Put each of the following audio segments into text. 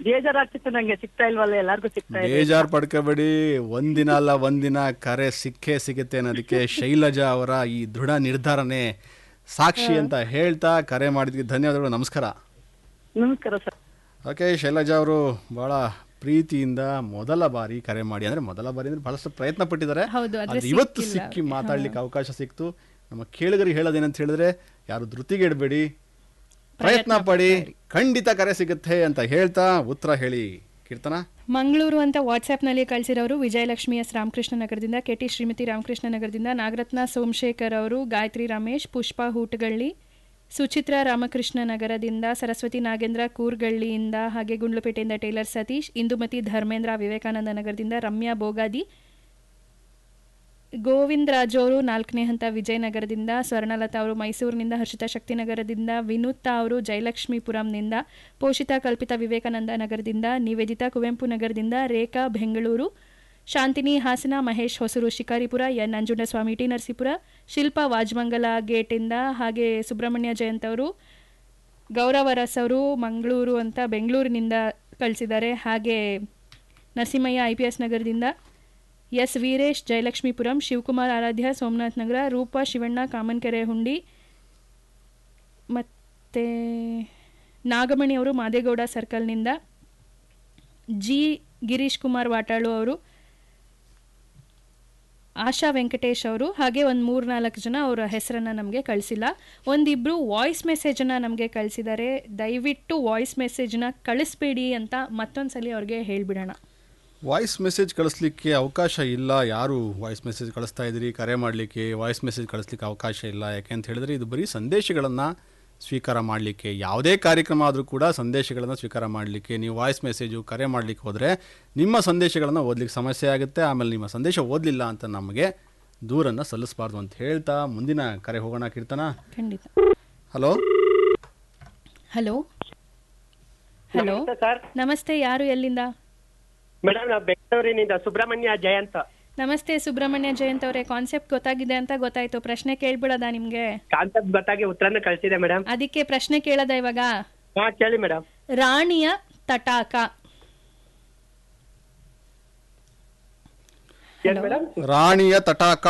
ಬೇಜಾರಾಗ್ತಿತ್ತು ನಂಗೆ ಸಿಗ್ತಾ ಇಲ್ವಲ್ಲ ಎಲ್ಲಾರ್ಗು ಸಿಗ್ತಾ ಇದೆ ಬೇಜಾರ್ ಪಡ್ಕೋಬೇಡಿ ಒಂದಿನ ಅಲ್ಲ ಒಂದಿನ ಕರೆ ಸಿಕ್ಕೇ ಸಿಗುತ್ತೆ ಅನ್ನೋದಕ್ಕೆ ಶೈಲಜಾ ಅವರ ಈ ದೃಢ ನಿರ್ಧಾರನೆ ಸಾಕ್ಷಿ ಅಂತ ಹೇಳ್ತಾ ಕರೆ ಮಾಡಿದ್ವಿ ಧನ್ಯವಾದಗಳು ನಮಸ್ಕಾರ ನಮಸ್ಕಾರ ಸರ್ ಓಕೆ ಶೈಲಜಾ ಅವರು ಬಹಳ ಪ್ರೀತಿಯಿಂದ ಮೊದಲ ಬಾರಿ ಕರೆ ಮಾಡಿ ಅಂದ್ರೆ ಮೊದಲ ಬಾರಿ ಅಂದ್ರೆ ಬಹಳಷ್ಟು ಪ್ರಯತ್ನ ಪಟ್ಟಿದ್ದಾರೆ ಹೌದು, ಆದ್ರೆ ಆದ್ರೆ ಇವತ್ತು ಸಿಕ್ಕಿಲ್ಲ ಸಿಕ್ಕಿ ಮಾತಾಡ್ಲಿಕ್ಕೆ ಅವಕಾಶ ಸಿಕ್ತು ನಮ್ಮ ಕೇಳಿಗರಿಗೆ ಹೇಳೋದೇನಂತ ಹೇಳಿದ್ರೆ ಯಾರು ಧೃತಿಗೆಡಬೇಡಿ ಪ್ರಯತ್ನ ಪಡಿ ಖಂಡಿತ ಕರೆ ಸಿಗುತ್ತೆ ಅಂತ ಹೇಳ್ತಾ ಉತ್ತರ ಹೇಳಿ ಕೀರ್ತನ ಮಂಗಳೂರು ಅಂತ ವಾಟ್ಸ್ಆ್ಯಪ್ನಲ್ಲಿ ಕಳಿಸಿರೋರು ವಿಜಯಲಕ್ಷ್ಮಿ ಎಸ್ ರಾಮಕೃಷ್ಣ ನಗರದಿಂದ ಕೆ ಟಿ ಶ್ರೀಮತಿ ರಾಮಕೃಷ್ಣ ನಗರದಿಂದ ನಾಗರತ್ನ ಸೋಮಶೇಖರ್ ಅವರು ಗಾಯತ್ರಿ ರಮೇಶ್ ಪುಷ್ಪಾ ಹೂಟಗಳ್ಳಿ ಸುಚಿತ್ರಾ ರಾಮಕೃಷ್ಣ ನಗರದಿಂದ ಸರಸ್ವತಿ ನಾಗೇಂದ್ರ ಕೂರ್ಗಳ್ಳಿಯಿಂದ ಹಾಗೆ ಗುಂಡ್ಲುಪೇಟೆಯಿಂದ ಟೇಲರ್ ಸತೀಶ್ ಇಂದುಮತಿ ಧರ್ಮೇಂದ್ರ ವಿವೇಕಾನಂದ ನಗರದಿಂದ ರಮ್ಯಾ ಬೋಗಾದಿ ಗೋವಿಂದ್ ರಾಜು ಅವರು ನಾಲ್ಕನೇ ಹಂತ ವಿಜಯನಗರದಿಂದ ಸ್ವರ್ಣಲತಾ ಅವರು ಮೈಸೂರಿನಿಂದ ಹರ್ಷಿತಾ ಶಕ್ತಿನಗರದಿಂದ ವಿನುತಾ ಅವರು ಜಯಲಕ್ಷ್ಮೀಪುರಂನಿಂದ ಪೋಷಿತಾ ಕಲ್ಪಿತಾ ವಿವೇಕಾನಂದ ನಗರದಿಂದ ನಿವೇದಿತಾ ಕುವೆಂಪು ನಗರದಿಂದ ರೇಖಾ ಬೆಂಗಳೂರು ಶಾಂತಿನಿ ಹಾಸನ ಮಹೇಶ್ ಹೊಸೂರು ಶಿಕಾರಿಪುರ ಎನ್ ನಂಜುಂಡಸ್ವಾಮಿ ಟಿ ನರಸೀಪುರ ಶಿಲ್ಪಾ ವಾಜಮಂಗಲ ಗೇಟಿಂದ ಹಾಗೆ ಸುಬ್ರಹ್ಮಣ್ಯ ಜಯಂತ್ ಅವರು ಗೌರವ ರಸ್ ಅವರು ಮಂಗಳೂರು ಅಂತ ಬೆಂಗಳೂರಿನಿಂದ ಕಳಿಸಿದ್ದಾರೆ ಹಾಗೆ ನರಸಿಂಹಯ್ಯ ಐ ಪಿ ಎಸ್ ನಗರದಿಂದ ಎಸ್ ವೀರೇಶ್ ಜಯಲಕ್ಷ್ಮೀಪುರಂ ಶಿವಕುಮಾರ್ ಆರಾಧ್ಯ ಸೋಮನಾಥ್ ನಗರ ರೂಪಾ ಶಿವಣ್ಣ ಕಾಮನ್ಕೆರೆ ಹುಂಡಿ ಮತ್ತು ನಾಗಮಣಿ ಅವರು ಮಾದೇಗೌಡ ಸರ್ಕಲ್ನಿಂದ ಜಿ ಗಿರೀಶ್ ಕುಮಾರ್ ವಾಟಾಳು ಅವರು ಆಶಾ ವೆಂಕಟೇಶ್ ಅವರು ಹಾಗೆ ಒಂದು ಮೂರು ನಾಲ್ಕು ಜನ ಅವರ ಹೆಸರನ್ನು ನಮಗೆ ಕಳಿಸಿಲ್ಲ ಒಂದಿಬ್ಬರು ವಾಯ್ಸ್ ಮೆಸೇಜನ್ನು ನಮಗೆ ಕಳಿಸಿದ್ದಾರೆ ದಯವಿಟ್ಟು ವಾಯ್ಸ್ ಮೆಸೇಜ್ನ ಕಳಿಸ್ಬೇಡಿ ಅಂತ ಮತ್ತೊಂದು ಸಲ ಅವ್ರಿಗೆ ಹೇಳಿಬಿಡೋಣ ವಾಯ್ಸ್ ಮೆಸೇಜ್ ಕಳಿಸ್ಲಿಕ್ಕೆ ಅವಕಾಶ ಇಲ್ಲ ಯಾರು ವಾಯ್ಸ್ ಮೆಸೇಜ್ ಕಳಿಸ್ತಾ ಇದ್ದೀರಿ ಕರೆ ಮಾಡಲಿಕ್ಕೆ ವಾಯ್ಸ್ ಮೆಸೇಜ್ ಕಳಿಸ್ಲಿಕ್ಕೆ ಅವಕಾಶ ಇಲ್ಲ ಯಾಕೆ ಅಂತ ಹೇಳಿದ್ರೆ ಇದು ಬರೀ ಸಂದೇಶಗಳನ್ನು ಸ್ವೀಕಾರ ಮಾಡಲಿಕ್ಕೆ ಯಾವುದೇ ಕಾರ್ಯಕ್ರಮ ಆದರೂ ಕೂಡ ಸಂದೇಶಗಳನ್ನು ಸ್ವೀಕಾರ ಮಾಡಲಿಕ್ಕೆ ನೀವು ವಾಯ್ಸ್ ಮೆಸೇಜು ಕರೆ ಮಾಡಲಿಕ್ಕೆ ಹೋದರೆ ನಿಮ್ಮ ಸಂದೇಶಗಳನ್ನು ಓದಲಿಕ್ಕೆ ಸಮಸ್ಯೆ ಆಗುತ್ತೆ ಆಮೇಲೆ ನಿಮ್ಮ ಸಂದೇಶ ಓದಲಿಲ್ಲ ಅಂತ ನಮಗೆ ದೂರನ್ನು ಸಲ್ಲಿಸಬಾರ್ದು ಅಂತ ಹೇಳ್ತಾ ಮುಂದಿನ ಕರೆ ಹೋಗೋಣ ಕೀರ್ತನ ಖಂಡಿತ ಹಲೋ ಹಲೋ ಹಲೋ ನಮಸ್ತೆ ಸರ್ ನಮಸ್ತೆ ಯಾರು ಎಲ್ಲಿಂದ ಮೇಡಮ್ ನಾವು ಬೆಂಗಳೂರಿನಿಂದ ಸುಬ್ರಹ್ಮಣ್ಯ ಜಯಂತ್ ನಮಸ್ತೆ ಸುಬ್ರಹ್ಮಣ್ಯ ಜಯಂತ್ ಅವರೇ ಕಾನ್ಸೆಪ್ಟ್ ಗೊತ್ತಾಗಿದೆ ಅಂತ ಗೊತ್ತಾಯ್ತು ಪ್ರಶ್ನೆ ಕೇಳ್ಬಿಡೋದಾ ನಿಮ್ಗೆ ಕಾನ್ಸೆಪ್ಟ್ ಗೊತ್ತಾಗಿ ಉತ್ತರನ ಕಳ್ಸಿದೆ ಮೇಡಮ್ ಅದಕ್ಕೆ ಪ್ರಶ್ನೆ ಕೇಳದ ಇವಾಗ ಹಾ ಕೇಳಿ ಮೇಡಮ್ ರಾಣಿಯ ತಟಾಕ ಏನ್ ಮೇಡಮ್ ರಾಣಿಯ ತಟಾಕ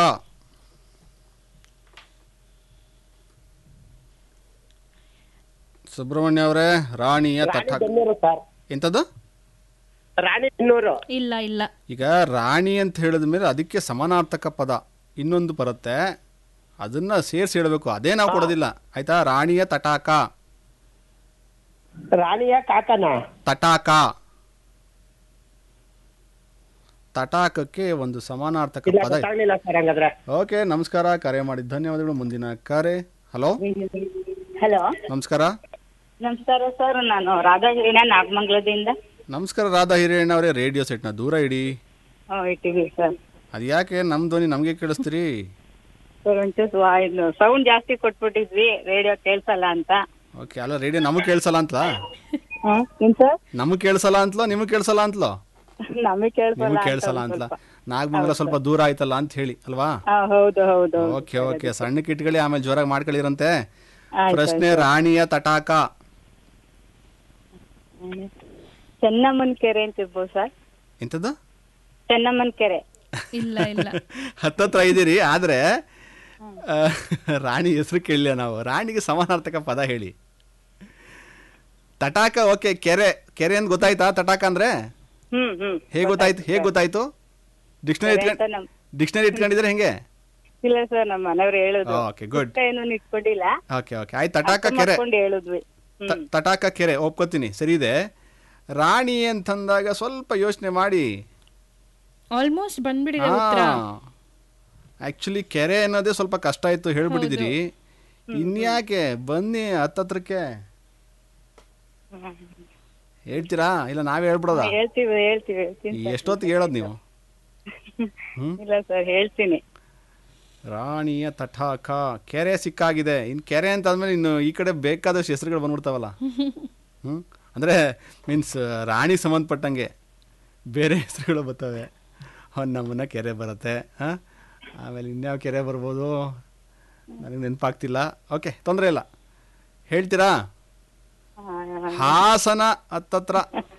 ಸುಬ್ರಹ್ಮಣ್ಯ ಅವರೇ ರಾಣಿಯ ರಾಣಿ ತಟಾಕ ಬೆನ್ನೂರು ಸರ್ ಎಂಥದ್ದು ರಾಣಿ ಬೆನ್ನೂರು ಇಲ್ಲ ಇಲ್ಲ ಈಗ ರಾಣಿ ಅಂತ ಹೇಳಿದ ಮೇಲೆ ಅದಕ್ಕೆ ಸಮಾನಾರ್ಥಕ ಪದ ಇನ್ನೊಂದು ಬರುತ್ತೆ ಅದನ್ನ ಸೇರಿಸಿ ಹೇಳಬೇಕು ಅದೇ ನಾವು ಕೊಡೋದಿಲ್ಲ ಆಯ್ತಾ ರಾಣಿಯ ತಟಾಕ ರಾಣಿಯ ಕಾಕನ ತಟಾಕ ತಟಾಕಕ್ಕೆ ಒಂದು ಸಮಾನಾರ್ಥಕ ಇಲ್ಲ ಪದ ಗೊತ್ತಾಗ್ಲಿಲ್ಲ ಸರ್ ಹಂಗಾದ್ರೆ ಓಕೆ ನಮಸ್ಕಾರ ಕರೆ ಮಾಡಿದ ಧನ್ಯವಾದಗಳು ಮುಂದಿನ ಕರೆ ಹಲೋ ಹಲೋ ನಮಸ್ಕಾರ ನಮಸ್ಕಾರ ಸರ್ ನಾನು ರಾಧಾಗಿರಿನ ನಾಗಮಂಗಲದಿಂದ ನಮಸ್ಕಾರ ರಾಧಾ ಹಿರಿಯಣ್ಣ ಅವರೇ ರೇಡಿಯೋ ಸೆಟ್ನ ದೂರ ಇಡಿ ಇಟ್ಟಿವಿ ಸರ್ ಅದು ಯಾಕೆ ನಮ್ಮ ಧ್ವನಿ ನಮಗೆ ಕೇಳಿಸ್ತೀರಿ ಸರ್ ಒಂಚೂರು ಸೌಂಡ್ ಜಾಸ್ತಿ ಕೊಟ್ಬಿಟ್ಟಿದ್ವಿ ರೇಡಿಯೋ ಕೇಳ್ಸಲ್ಲ ಅಂತ ಓಕೆ ಅಲ್ಲ ರೇಡಿಯೋ ನಮಗೆ ಕೇಳಿಸಲ್ಲ ಅಂತಲಾ ಹ್ಮ್ ಏನ್ ಸರ್ ನಮಗೆ ಕೇಳಿಸಲ್ಲ ಅಂತಲೋ ನಿಮಗೆ ಕೇಳಿಸಲ್ಲ ಅಂತಲೋ ನಮಗೆ ಕೇಳ್ಸಲ್ಲ ನಿಮಗೆ ಅಂತ ಕೇಳಿಸಲ್ಲ ಒಂದ್ ಅಂತಲ್ಲ ಸ್ವಲ್ಪ. ನಾಗಮಂಗಲ ಸ್ವಲ್ಪ ದೂರ ಆಯ್ತಲ್ಲ ಅಂತ ಹೇಳಿ ಅಲ್ವಾ ಆ, ಹೌದು ಹೌದು ಓಕೆ ಓಕೆ ಸಣ್ಣಕ್ಕೆ ಇಟ್ಕೊಳ್ಳಿ ಆಮೇಲೆ ಜೋರಾಗಿ ಮಾಡ್ಕೊಳ್ಳಿರಂತೆ ಆಯ್ತು, ಪ್ರಶ್ನೆ ರಾಣಿಯ ತಟಾಕ ಚೆನ್ನಮ್ಮನ ಕೆರೆ ಅಂತ ಇರ್ಬೋದು ಸರ್ ಎಂಥದ್ದು ಚೆನ್ನಮ್ಮನ ಕೆರೆ ಇಲ್ಲ ಇಲ್ಲ ಹತ್ತತ್ರ ಇದ್ದೀರಿ ಆದ್ರೆ ಆ, ರಾಣಿ ಹೆಸರು ಕೇಳಿಲ್ಲ ನಾವು ರಾಣಿಗೆ ಸಮಾನಾರ್ಥಕ ಪದ ಹೇಳಿ ತಟಾಕ ಓಕೆ ಕೆರೆ ಕೆರೆ ಅಂತ ಗೊತ್ತಾಯ್ತಾ ತಟಾಕ ಅಂದ್ರೆ ಹ್ಮ್ ಹ್ಮ್ ಹೇಗೆ ಗೊತ್ತಾಯ್ತು ಹೇಗೆ ಗೊತ್ತಾಯ್ತು ಡಿಕ್ಷನರಿ ಕೆರೆ ಅಂತ ಇಟ್ಕೊಂಡು ನಮ್ ಡಿಕ್ಷನರಿ ಇಟ್ಕೊಂಡಿದ್ರೆ ಹೆಂಗೆ ಇಲ್ಲ ಸರ್ ನಮ್ಮ ಮನೆಯವ್ರು ಹೇಳುದು ಓಕೆ ಗುಡ್ ಪುಸ್ತಕ ಏನು ಇಟ್ಕೊಂಡಿಲ್ಲ ಓಕೆ ಓಕೆ ಆಯ್ತು ತಟಾಕ ಅರ್ಥ ಕೆರೆ ಮಾಡ್ಕೊಂಡು ಹೇಳಿದ್ವಿ ತ- ತಟಾಕ ಕೆರೆ ಒಪ್ಕೋತೀನಿ ಸರಿ ಇದೆ ರಾಣಿ ಅಂತಂದಾಗ ಸ್ವಲ್ಪ ಯೋಚನೆ ಮಾಡಿ ಆಲ್ಮೋಸ್ಟ್ ಬಂದ್ಬಿಟ್ಟಿದೆ ಉತ್ತರ ಆಕ್ಚುಲಿ ಕೆರೆ ಅನ್ನೋದೇ ಸ್ವಲ್ಪ ಕಷ್ಟ ಇತ್ತು ಹೇಳ್ಬಿಟ್ಟಿದ್ದೀರಿ ಇನ್ಯಾಕೆ ಬನ್ನಿ ಹತ್ತತ್ರಕ್ಕೆ ಹೇಳ್ತೀರಾ ಇಲ್ಲ ನಾವೇ ಹೇಳ್ಬಿಡೋದಾ ಹೇಳ್ತೀವಿ ಹೇಳ್ತೀವಿ ಹೇಳ್ತೀನಿ ಎಷ್ಟೊತ್ತಿಗೆ ಹೇಳೋದು ನೀವು ಇಲ್ಲ ಸರ್ ಹೇಳ್ತೀನಿ ರಾಣಿಯ ತಟಾಕ ಕೆರೆ ಸಿಕ್ಕಾಗಿದೆ ಇನ್ನು ಕೆರೆ ಅಂತ ಆದ್ಮೇಲೆ ಇನ್ನು ಈ ಕಡೆ ಬೇಕಾದಷ್ಟು ಹೆಸರುಗಳು ಬಂದ್ಬಿಡ್ತಾವಲ್ಲ ಹ್ಞೂ ಅಂದರೆ ಮೀನ್ಸ್ ರಾಣಿ ಸಂಬಂಧಪಟ್ಟಂಗೆ ಬೇರೆ ಹೆಸರುಗಳು ಬರ್ತವೆ ಹೊನ್ನಮ್ಮನ ಕೆರೆ ಬರುತ್ತೆ ಹಾಂ ಆಮೇಲೆ ಇನ್ಯಾವ ಕೆರೆ ಬರ್ಬೋದು ನನಗೆ ನೆನಪಾಗ್ತಿಲ್ಲ ಓಕೆ ತೊಂದರೆ ಇಲ್ಲ ಹೇಳ್ತೀರಾ ಹಾಸನ ಹತ್ತತ್ರ